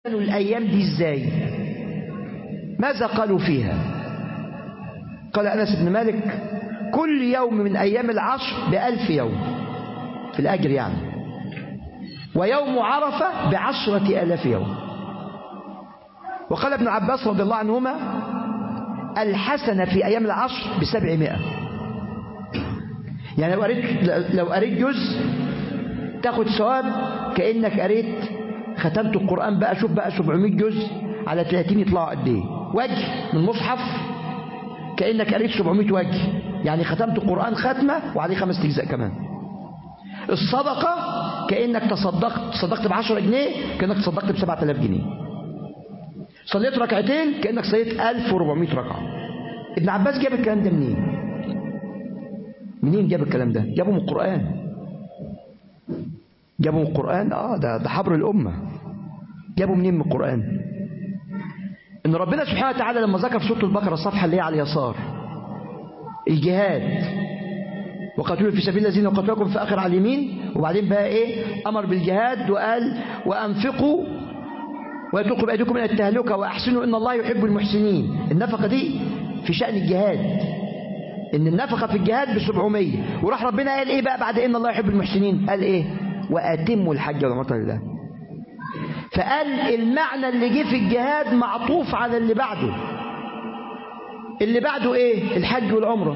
الأيام دي إزاي ماذا قالوا فيها قال أنس بن مالك كل يوم من أيام العشر بألف يوم في الأجر يعني ويوم عرفة بعشرة ألاف يوم وقال ابن عباس رضي الله عنهما الحسنة في أيام العشر بسبعمائة يعني لو قريت لو قريت جزء تاخد ثواب كأنك قريت ختمت القرآن بقى شوف بقى 700 جزء على 30 يطلعوا قد ايه وجه من مصحف كأنك قريت 700 وجه يعني ختمت القرآن ختمة وعليه خمس أجزاء كمان الصدقة كأنك تصدقت تصدقت ب 10 جنيه كأنك تصدقت ب 7000 جنيه صليت ركعتين كأنك صليت 1400 ركعة ابن عباس جاب الكلام ده منين منين جاب الكلام ده جابه من القرآن جابه من القرآن اه ده ده حبر الأمة جابه منين من القرآن ان ربنا سبحانه وتعالى لما ذكر في سورة البقرة الصفحة اللي هي على اليسار الجهاد وقاتلوا في سبيل الذين قتلوكم في آخر على اليمين وبعدين بقى ايه امر بالجهاد وقال وانفقوا ويتوقوا بأيديكم من التهلكة وأحسنوا إن الله يحب المحسنين النفقة دي في شأن الجهاد إن النفقة في الجهاد ب 700 وراح ربنا قال إيه بقى بعد إن الله يحب المحسنين قال إيه وأتموا الحج والعمرة لله فقال المعنى اللي جه في الجهاد معطوف على اللي بعده اللي بعده إيه الحج والعمرة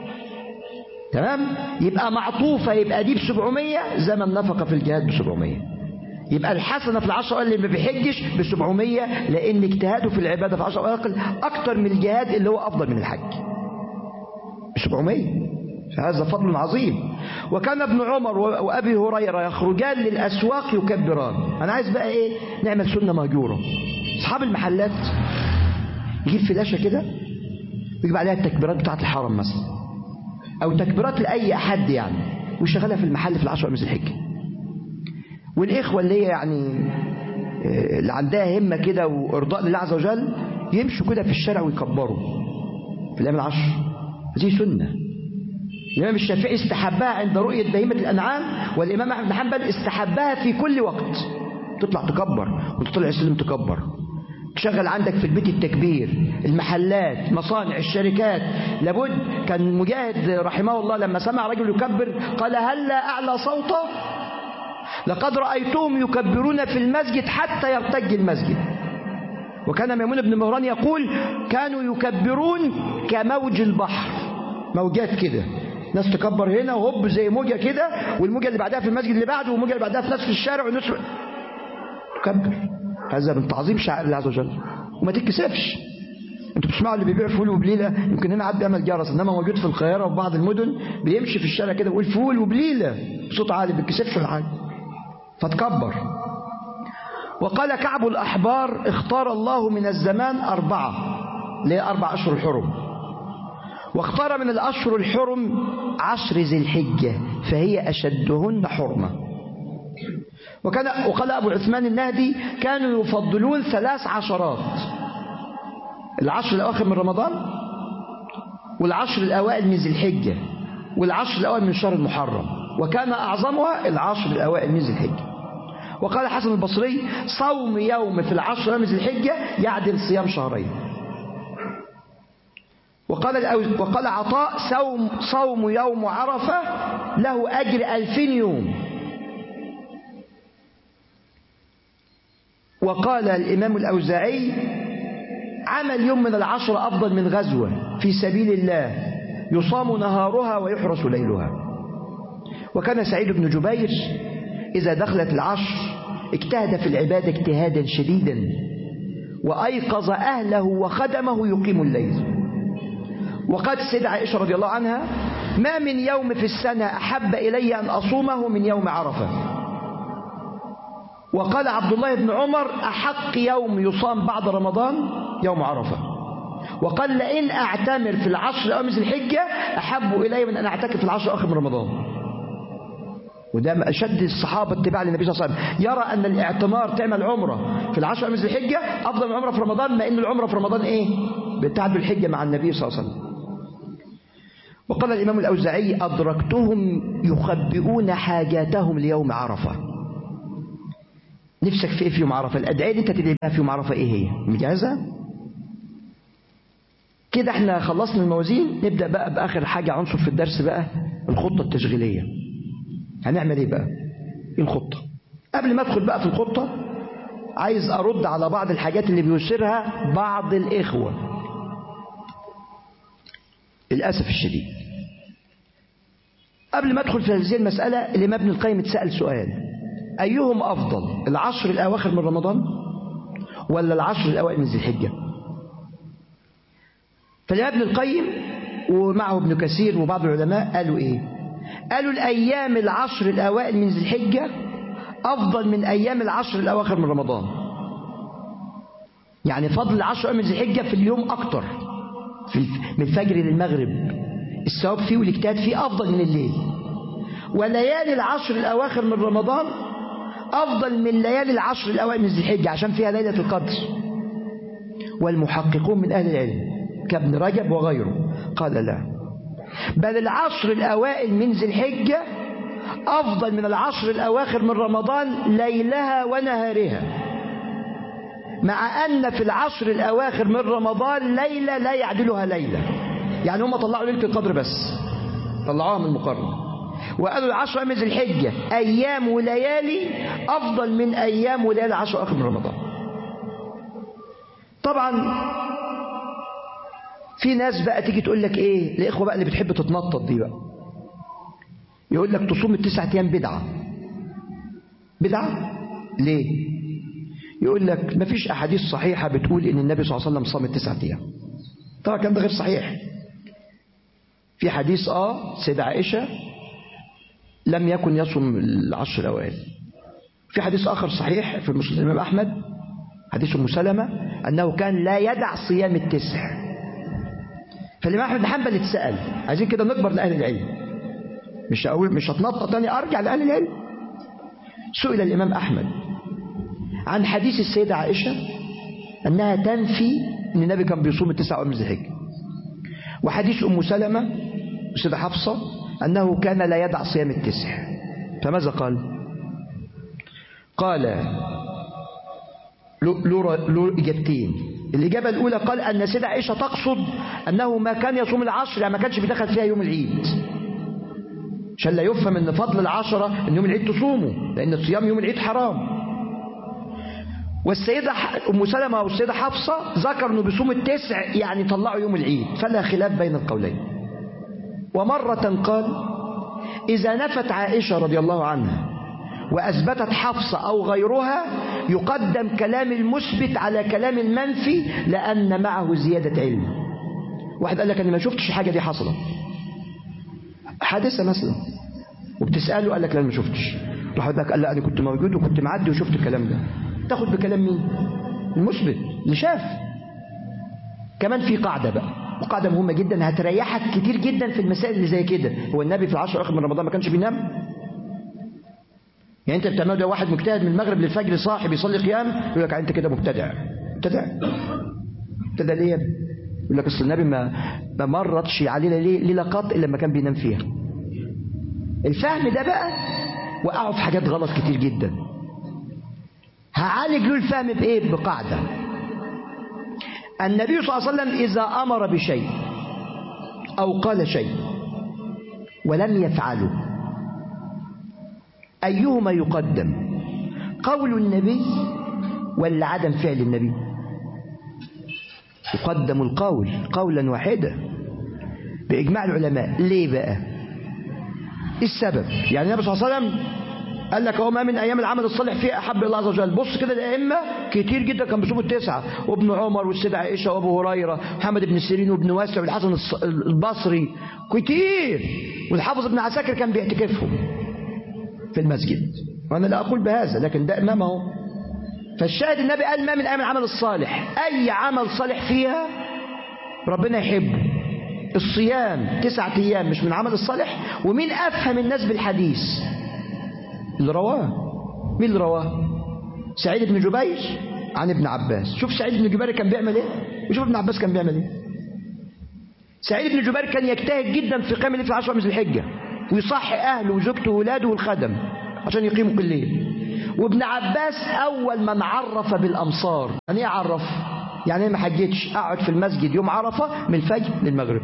تمام يبقى معطوفة يبقى دي ب 700 زي ما النفقة في الجهاد ب 700 يبقى الحسنة في العشر اللي ما بيحجش ب 700 لأن اجتهاده في العبادة في عشر أقل أكتر من الجهاد اللي هو أفضل من الحج ب 700 فهذا فضل عظيم وكان ابن عمر وأبي هريرة يخرجان للأسواق يكبران أنا عايز بقى إيه نعمل سنة مهجورة أصحاب المحلات يجيب فلاشة كده ويجيب عليها التكبيرات بتاعة الحرم مثلا أو تكبيرات لأي أحد يعني ويشغلها في المحل في العشر مثل الحجة والإخوة اللي هي يعني اللي عندها همة كده وإرضاء لله عز وجل يمشوا كده في الشارع ويكبروا في الأيام العشر دي سنة الإمام الشافعي استحبها عند رؤية بهيمة الأنعام والإمام أحمد بن حنبل استحبها في كل وقت تطلع تكبر وتطلع السلم تكبر تشغل عندك في البيت التكبير المحلات مصانع الشركات لابد كان مجاهد رحمه الله لما سمع رجل يكبر قال هلا أعلى صوته لقد رأيتهم يكبرون في المسجد حتى يرتج المسجد وكان ميمون بن مهران يقول كانوا يكبرون كموج البحر موجات كده ناس تكبر هنا وهوب زي موجة كده والموجة اللي بعدها في المسجد اللي بعده والموجة اللي بعدها في ناس في الشارع والناس تكبر هذا من تعظيم شعائر الله عز وجل وما تتكسفش انتوا بتسمعوا اللي بيبيع فول وبليله يمكن هنا عاد بيعمل جرس انما موجود في القاهره وفي بعض المدن بيمشي في الشارع كده ويقول فول وبليله بصوت عالي ما بيتكسفش ولا حاجه فتكبر وقال كعب الأحبار اختار الله من الزمان أربعة اللي أربع أشهر الحرم واختار من الأشهر الحرم عشر ذي الحجة فهي أشدهن حرمة وكان وقال أبو عثمان النهدي كانوا يفضلون ثلاث عشرات العشر الأواخر من رمضان والعشر الأوائل من ذي الحجة والعشر الأوائل من شهر المحرم وكان أعظمها العشر الأوائل من ذي الحجة وقال حسن البصري صوم يوم في العشر من ذي الحجة يعدل صيام شهرين وقال وقال عطاء صوم صوم يوم عرفة له أجر ألفين يوم وقال الإمام الأوزاعي عمل يوم من العشر أفضل من غزوة في سبيل الله يصام نهارها ويحرس ليلها وكان سعيد بن جبير إذا دخلت العشر اجتهد في العبادة اجتهادا شديدا وأيقظ أهله وخدمه يقيم الليل وقد سيد عائشة رضي الله عنها ما من يوم في السنة أحب إلي أن أصومه من يوم عرفة وقال عبد الله بن عمر أحق يوم يصام بعد رمضان يوم عرفة وقال لئن أعتمر في العشر أمس الحجة أحب إلي من أن أعتكف في العشر آخر من رمضان وده أشد الصحابة اتباع للنبي صلى الله عليه وسلم يرى أن الاعتمار تعمل عمرة في العشر أمس الحجة أفضل من عمرة في رمضان ما إن العمرة في رمضان إيه بتعد الحجة مع النبي صلى الله عليه وسلم وقال الإمام الأوزاعي أدركتهم يخبئون حاجاتهم ليوم عرفة نفسك في ايه في يوم عرفه الادعيه اللي انت تدعي بها في يوم عرفه ايه هي مجهزه كده احنا خلصنا الموازين نبدا بقى باخر حاجه عنصر في الدرس بقى الخطه التشغيليه هنعمل ايه بقى ايه الخطه قبل ما ادخل بقى في الخطه عايز ارد على بعض الحاجات اللي بيثيرها بعض الاخوه للاسف الشديد قبل ما ادخل في هذه المساله الامام ابن القيم اتسال سؤال ايهم افضل العشر الاواخر من رمضان ولا العشر الاوائل من ذي الحجه فالإمام ابن القيم ومعه ابن كثير وبعض العلماء قالوا إيه قالوا الأيام العشر الأوائل من ذي الحجة أفضل من أيام العشر الأواخر من رمضان يعني فضل العشر من ذي الحجة في اليوم أكتر في من الفجر للمغرب الثواب فيه والاجتهاد فيه أفضل من الليل وليالي العشر الأواخر من رمضان أفضل من ليالي العشر الأوائل من ذي الحجة عشان فيها ليلة القدر والمحققون من أهل العلم كابن رجب وغيره قال لا بل العشر الأوائل من ذي الحجة أفضل من العشر الأواخر من رمضان ليلها ونهارها مع أن في العشر الأواخر من رمضان ليلة لا يعدلها ليلة يعني هم طلعوا ليلة القدر بس طلعوها من المقارنة وقالوا العشر من ذي الحجة أيام وليالي أفضل من أيام وليالي العشر الأواخر من رمضان طبعا في ناس بقى تيجي تقول لك ايه الاخوه بقى اللي بتحب تتنطط دي بقى يقول لك تصوم التسعة ايام بدعه بدعه ليه يقول لك ما فيش احاديث صحيحه بتقول ان النبي صلى الله عليه وسلم صام التسعة ايام طبعا الكلام ده غير صحيح في حديث اه سيدة عائشه لم يكن يصوم العشر الاوائل في حديث اخر صحيح في مسلم الامام احمد حديث ام سلمه انه كان لا يدع صيام التسع فالإمام أحمد بن حنبل اتسأل عايزين كده نكبر لأهل العلم مش أقول مش هتنطط تاني أرجع لأهل العلم سئل الإمام أحمد عن حديث السيدة عائشة أنها تنفي أن النبي كان بيصوم التسع أيام ذي الحجة وحديث أم سلمة والسيدة حفصة أنه كان لا يدع صيام التسع فماذا قال؟ قال له له إجابتين الإجابة الأولى قال أن سيدة عائشة تقصد أنه ما كان يصوم العشر يعني ما كانش بيدخل فيها يوم العيد عشان لا يفهم أن فضل العشرة أن يوم العيد تصومه لأن الصيام يوم العيد حرام والسيدة أم سلمة والسيدة حفصة ذكر أنه بيصوم التسع يعني طلعوا يوم العيد فلا خلاف بين القولين ومرة قال إذا نفت عائشة رضي الله عنها وأثبتت حفصة أو غيرها يقدم كلام المثبت على كلام المنفي لأن معه زيادة علم واحد قال لك أنا ما شفتش الحاجة دي حصلت حادثة مثلا وبتسأله قال لك لا ما شفتش راح لك قال لا أنا كنت موجود وكنت معدي وشفت الكلام ده تاخد بكلام مين المثبت اللي شاف كمان في قاعدة بقى وقاعدة مهمة جدا هتريحك كتير جدا في المسائل اللي زي كده هو النبي في العشر الأخر من رمضان ما كانش بينام يعني انت بتعمله ده واحد مجتهد من المغرب للفجر صاحي بيصلي قيام يقول لك انت كده مبتدع مبتدع مبتدع ليه يقول لك اصل النبي ما ما مرتش علينا ليه ليله قط الا لما كان بينام فيها الفهم ده بقى وقعوا في حاجات غلط كتير جدا هعالج له الفهم بايه بقاعده النبي صلى الله عليه وسلم اذا امر بشيء او قال شيء ولم يفعله أيهما يقدم قول النبي ولا عدم فعل النبي يقدم القول قولا واحدا بإجماع العلماء ليه بقى السبب يعني النبي صلى الله عليه وسلم قال لك هو ما من ايام العمل الصالح فيه احب الله عز وجل بص كده الائمه كتير جدا كان بيصوموا التسعه وابن عمر والسيده عائشه وابو هريره محمد بن سيرين وابن واسع والحسن البصري كتير والحافظ ابن عساكر كان بيعتكفهم في المسجد وانا لا اقول بهذا لكن ده امام اهو فالشاهد النبي قال ما من ايام العمل الصالح اي عمل صالح فيها ربنا يحبه الصيام تسعة ايام مش من عمل الصالح ومين افهم الناس بالحديث اللي رواه مين اللي رواه سعيد بن جبير عن ابن عباس شوف سعيد بن جبير كان بيعمل ايه وشوف ابن عباس كان بيعمل ايه سعيد بن جبير كان يجتهد جدا في قيام الليل في عشرة من الحجه ويصحي أهله وزوجته وولاده والخدم عشان يقيموا كل ليل وابن عباس أول من عرف بالأمصار يعني إيه عرف؟ يعني إيه ما حجتش أقعد في المسجد يوم عرفة من الفجر للمغرب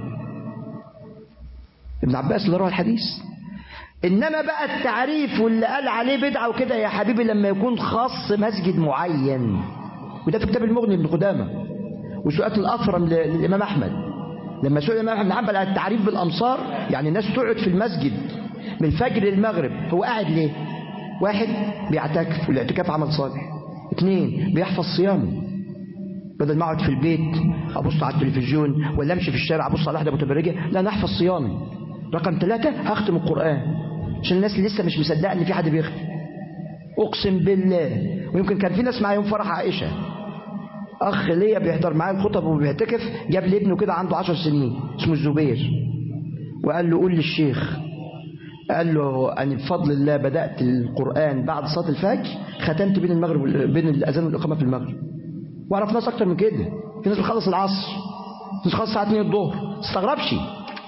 ابن عباس اللي روى الحديث إنما بقى التعريف واللي قال عليه بدعة وكده يا حبيبي لما يكون خاص مسجد معين وده في كتاب المغني ابن قدامة وسؤال الأثرم للإمام أحمد لما سئل الإمام أحمد بن حنبل عن التعريف بالأمصار يعني الناس تقعد في المسجد من الفجر للمغرب هو قاعد ليه؟ واحد بيعتكف والاعتكاف عمل صالح اثنين بيحفظ صيامه بدل ما اقعد في البيت ابص على التلفزيون ولا امشي في الشارع ابص على واحده متبرجه لا انا احفظ صيامي رقم ثلاثة هختم القرآن عشان الناس اللي لسه مش مصدقه ان في حد بيختم اقسم بالله ويمكن كان في ناس معايا يوم فرح عائشه اخ ليا بيحضر معايا الخطب وبيعتكف جاب لي ابنه كده عنده عشر سنين اسمه الزبير وقال له قول للشيخ قال له أنا بفضل الله بدأت القرآن بعد صلاة الفجر ختمت بين المغرب بين الأذان والإقامة في المغرب وأعرف ناس أكتر من كده في ناس بتخلص العصر في ناس بتخلص الساعة 2 الظهر ما تستغربش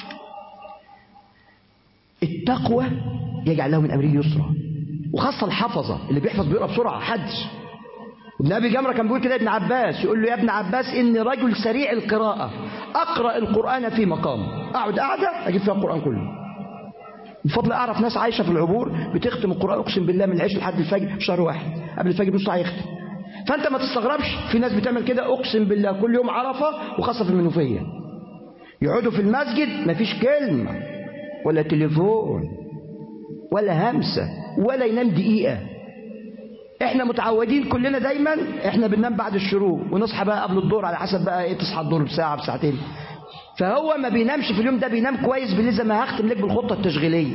التقوى يجعل له من أمره يسرا وخاصة الحفظة اللي بيحفظ بيقرأ بسرعة حد ابن أبي جمرة كان بيقول كده ابن عباس يقول له يا ابن عباس إني رجل سريع القراءة أقرأ القرآن في مقام أقعد قاعدة أجيب فيها القرآن كله بفضل اعرف ناس عايشه في العبور بتختم القران اقسم بالله من العيش لحد الفجر في شهر واحد قبل الفجر بنص ساعه يختم فانت ما تستغربش في ناس بتعمل كده اقسم بالله كل يوم عرفه وخاصه في المنوفيه يقعدوا في المسجد مفيش كلمه ولا تليفون ولا همسه ولا ينام دقيقه احنا متعودين كلنا دايما احنا بننام بعد الشروق ونصحى بقى قبل الظهر على حسب بقى ايه تصحى الظهر بساعه بساعتين فهو ما بينامش في اليوم ده بينام كويس بالليل زي ما هختم لك بالخطه التشغيليه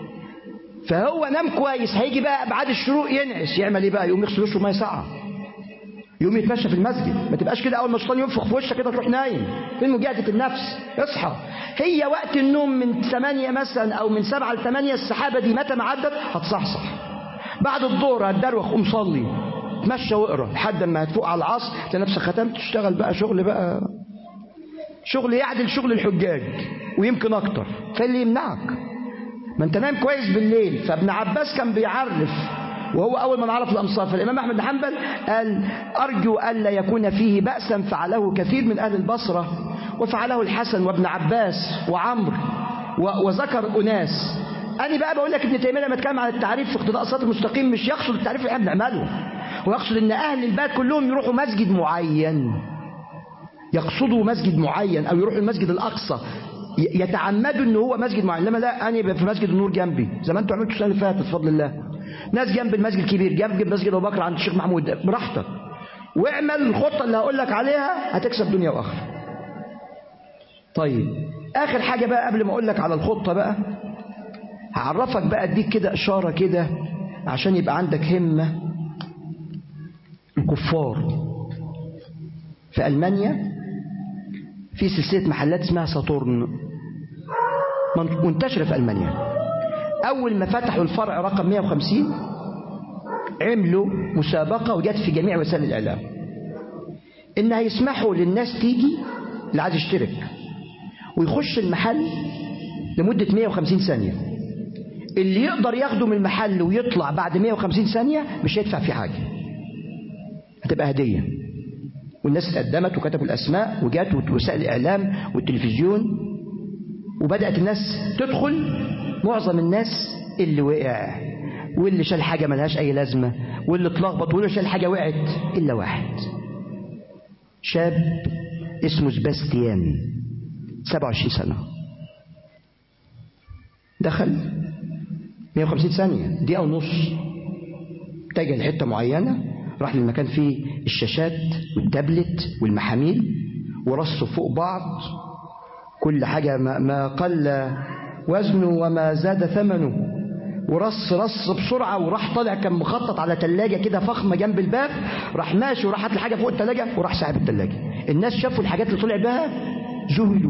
فهو نام كويس هيجي بقى بعد الشروق ينعس يعمل ايه بقى يقوم يغسل وشه ميه ساقعه يقوم يتمشى في المسجد ما تبقاش كده اول ما الشيطان ينفخ في وشك كده تروح نايم فين مجاهده النفس اصحى هي وقت النوم من 8 مثلا او من 7 ل 8 السحابه دي متى ما عدت هتصحصح بعد الظهر هتدروخ قوم صلي تمشى واقرا لحد ما هتفوق على العصر تلاقي نفسك ختمت تشتغل بقى شغل بقى شغل يعدل شغل الحجاج ويمكن اكتر فاللي يمنعك ما انت نايم كويس بالليل فابن عباس كان بيعرف وهو اول من عرف الامصار فالامام احمد بن حنبل قال ارجو الا يكون فيه باسا فعله كثير من اهل البصره وفعله الحسن وابن عباس وعمرو وذكر اناس انا بقى بقول لك ابن تيميه لما اتكلم عن التعريف في اقتضاء الصراط المستقيم مش يقصد التعريف اللي احنا بنعمله هو يقصد ان اهل البلد كلهم يروحوا مسجد معين يقصدوا مسجد معين او يروحوا المسجد الاقصى يتعمدوا ان هو مسجد معين لما لا انا في مسجد النور جنبي زي ما انتوا عملتوا السنه اللي فاتت بفضل الله ناس جنب المسجد الكبير جنب مسجد ابو بكر عند الشيخ محمود براحتك واعمل الخطه اللي هقول لك عليها هتكسب دنيا واخره طيب اخر حاجه بقى قبل ما اقول لك على الخطه بقى هعرفك بقى اديك كده اشاره كده عشان يبقى عندك همه الكفار في المانيا في سلسلة محلات اسمها ساتورن منتشرة في ألمانيا أول ما فتحوا الفرع رقم 150 عملوا مسابقة وجت في جميع وسائل الإعلام إن هيسمحوا للناس تيجي اللي عايز يشترك ويخش المحل لمدة 150 ثانية اللي يقدر ياخده من المحل ويطلع بعد 150 ثانية مش هيدفع فيه حاجة هتبقى هدية والناس اتقدمت وكتبوا الأسماء وجات وسائل الإعلام والتلفزيون وبدأت الناس تدخل معظم الناس اللي وقع واللي شال حاجة ملهاش أي لازمة واللي اتلخبط واللي شال حاجة وقعت إلا واحد شاب اسمه سباستيان 27 سنة دخل 150 ثانية دقيقة ونص اتجه لحتة معينة راح للمكان فيه الشاشات والتابلت والمحاميل ورصوا فوق بعض كل حاجة ما قل وزنه وما زاد ثمنه ورص رص بسرعة وراح طالع كان مخطط على تلاجة كده فخمة جنب الباب راح ماشي وراح حاطط الحاجة فوق التلاجة وراح ساحب التلاجة الناس شافوا الحاجات اللي طلع بها ذهلوا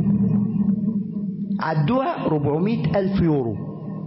عدوها 400 ألف يورو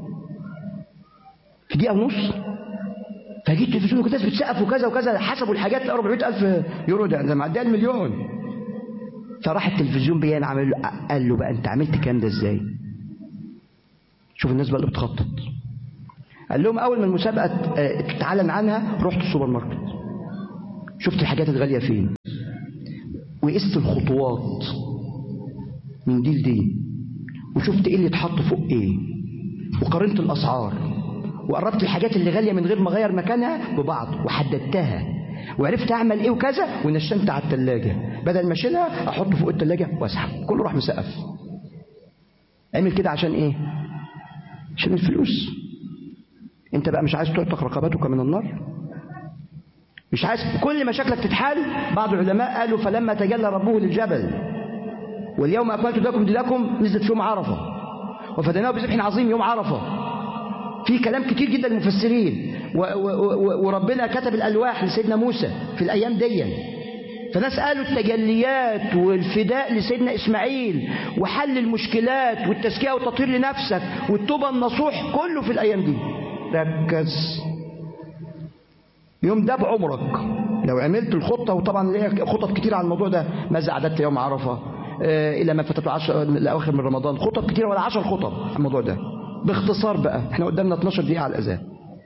في دقيقة ونص فجي التلفزيون والناس بتسقف وكذا وكذا حسبوا الحاجات 400 ألف يورو ده ده معديه المليون فراح التلفزيون بيان عمل له قال له بقى انت عملت الكلام ده ازاي شوف الناس بقى اللي بتخطط قال لهم اول ما المسابقه آه، اتعلن عنها رحت السوبر ماركت شفت الحاجات الغاليه فين وقست الخطوات من دي لدي وشفت ايه اللي اتحط فوق ايه وقارنت الاسعار وقربت الحاجات اللي غاليه من غير ما اغير مكانها ببعض وحددتها وعرفت اعمل ايه وكذا ونشنت على الثلاجه بدل ما اشيلها احط فوق الثلاجه واسحب كله راح مسقف عمل كده عشان ايه عشان الفلوس انت بقى مش عايز تعتق رقبتك من النار مش عايز كل مشاكلك تتحل بعض العلماء قالوا فلما تجلى ربه للجبل واليوم اكملت لكم دينكم نزلت في يوم عرفه وفديناه بذبح عظيم يوم عرفه في كلام كتير جدا للمفسرين و- و- و- وربنا كتب الالواح لسيدنا موسى في الايام دي فناس قالوا التجليات والفداء لسيدنا اسماعيل وحل المشكلات والتزكيه والتطهير لنفسك والتوبه النصوح كله في الايام دي ركز يوم ده بعمرك لو عملت الخطه وطبعا ليها خطط كتير على الموضوع ده ماذا اعددت يوم عرفه آه، الى ما فاتت عشر الاواخر من رمضان خطط كتير ولا عشر خطط على الموضوع ده باختصار بقى احنا قدامنا 12 دقيقه على الاذان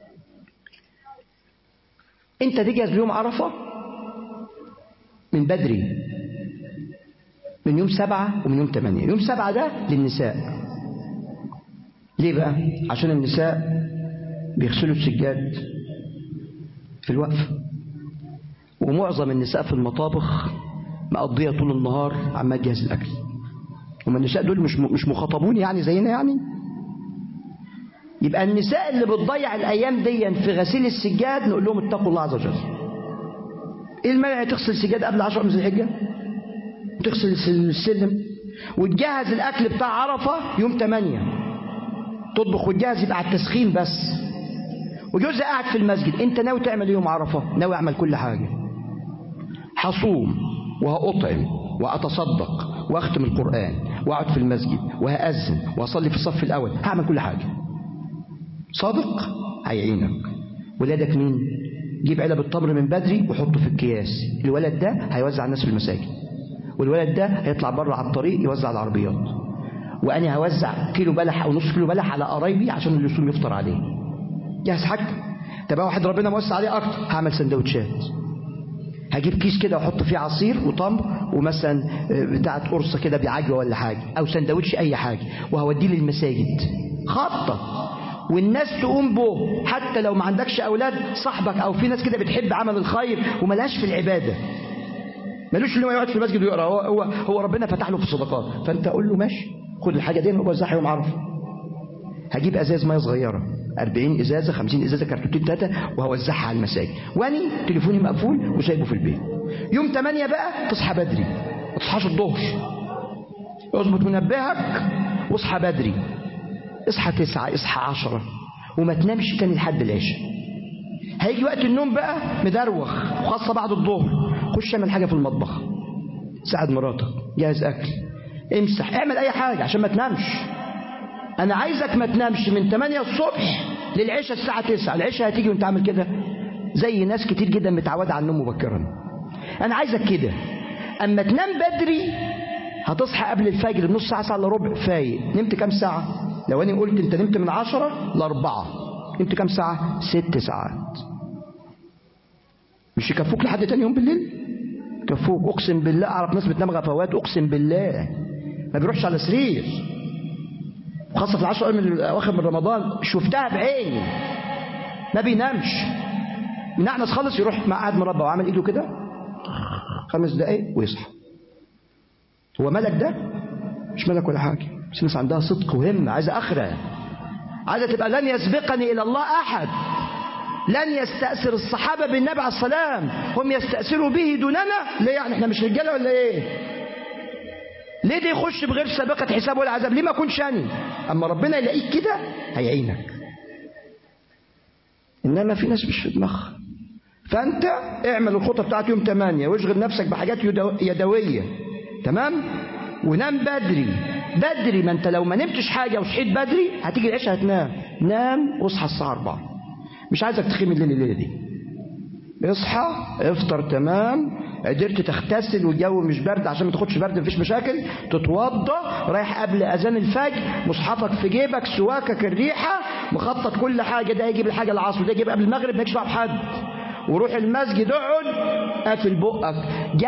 انت تجهز ليوم عرفه من بدري من يوم سبعة ومن يوم ثمانية يوم سبعة ده للنساء ليه بقى عشان النساء بيغسلوا السجاد في الوقف ومعظم النساء في المطابخ مقضية طول النهار عمال تجهز الأكل وما النساء دول مش مش مخاطبون يعني زينا يعني يبقى النساء اللي بتضيع الأيام دي في غسيل السجاد نقول لهم اتقوا الله عز وجل ايه المانع تغسل السجاد قبل 10 من ذي الحجه تغسل السلم وتجهز الاكل بتاع عرفه يوم 8 تطبخ وتجهز يبقى على التسخين بس وجوزها قاعد في المسجد انت ناوي تعمل ايه يوم عرفه ناوي اعمل كل حاجه هصوم وهأطعم وأتصدق وأختم القرآن وأقعد في المسجد وهأذن وأصلي في الصف الأول هعمل كل حاجة صادق هيعينك ولادك مين جيب علب التمر من بدري وحطه في الكياس الولد ده هيوزع الناس في المساجد والولد ده هيطلع بره على الطريق يوزع على العربيات وانا هوزع كيلو بلح او نص كيلو بلح على قرايبي عشان اللي يصوم يفطر عليه جهز حاجتك طب واحد ربنا موسع عليه اكتر هعمل سندوتشات هجيب كيس كده واحط فيه عصير وتمر ومثلا بتاعه قرصه كده بعجوه ولا حاجه او سندوتش اي حاجه وهوديه للمساجد خطه والناس تقوم به حتى لو ما عندكش اولاد صاحبك او في ناس كده بتحب عمل الخير وملهاش في العباده ملوش اللي هو يقعد في المسجد ويقرا هو هو, هو ربنا فتح له في الصدقات فانت قول له ماشي خد الحاجه دي ووزعها يوم عرفه هجيب ازاز ميه صغيره 40 ازازه 50 ازازه كرتونتين ثلاثه وهوزعها على المساجد واني تليفوني مقفول وسايبه في البيت يوم 8 بقى تصحى بدري ما تصحاش الظهر اظبط منبهك واصحى بدري اصحى تسعة اصحى عشرة وما تنامش تاني لحد العشاء هيجي وقت النوم بقى مدروخ وخاصة بعد الظهر خش اعمل حاجة في المطبخ ساعد مراتك جهز أكل امسح اعمل أي حاجة عشان ما تنامش أنا عايزك ما تنامش من 8 الصبح للعشاء الساعة 9 العشاء هتيجي وانت عامل كده زي ناس كتير جدا متعودة على النوم مبكرا أنا عايزك كده أما تنام بدري هتصحى قبل الفجر بنص ساعة ساعة الا ربع فايق نمت كام ساعة لو أنا قلت أنت نمت من عشرة لأربعة نمت كام ساعة ست ساعات مش يكفوك لحد تاني يوم بالليل يكفوك أقسم بالله أعرف ناس بتنام غفوات أقسم بالله ما بيروحش على سرير خاصة في العشر من الأواخر من رمضان شفتها بعيني ما بينامش منعنس خالص يروح مع قاعد مربع وعامل ايده كده خمس دقايق ويصحى هو ملك ده مش ملك ولا حاجة بس الناس عندها صدق وهمة عايزة آخرة عايزة تبقى لن يسبقني إلى الله أحد لن يستأثر الصحابة بالنبي عليه السلام هم يستأثروا به دوننا ليه يعني احنا مش رجالة ولا ايه ليه ده يخش بغير سابقة حساب ولا عذاب ليه ما اكونش أنا أما ربنا يلاقيك كده هيعينك إنما في ناس مش في دماغها فأنت اعمل الخطة بتاعت يوم 8 واشغل نفسك بحاجات يدوية تمام ونام بدري بدري ما انت لو ما نمتش حاجة وصحيت بدري هتيجي العشاء هتنام نام واصحى الساعة 4 مش عايزك تخيم الليل الليلة دي اصحى افطر تمام قدرت تغتسل والجو مش برد عشان ما تاخدش برد مفيش مشاكل تتوضى رايح قبل اذان الفجر مصحفك في جيبك سواكك الريحه مخطط كل حاجة ده يجيب الحاجة العصر ده يجيب قبل المغرب مالكش دعوه بحد وروح المسجد اقعد قافل بقك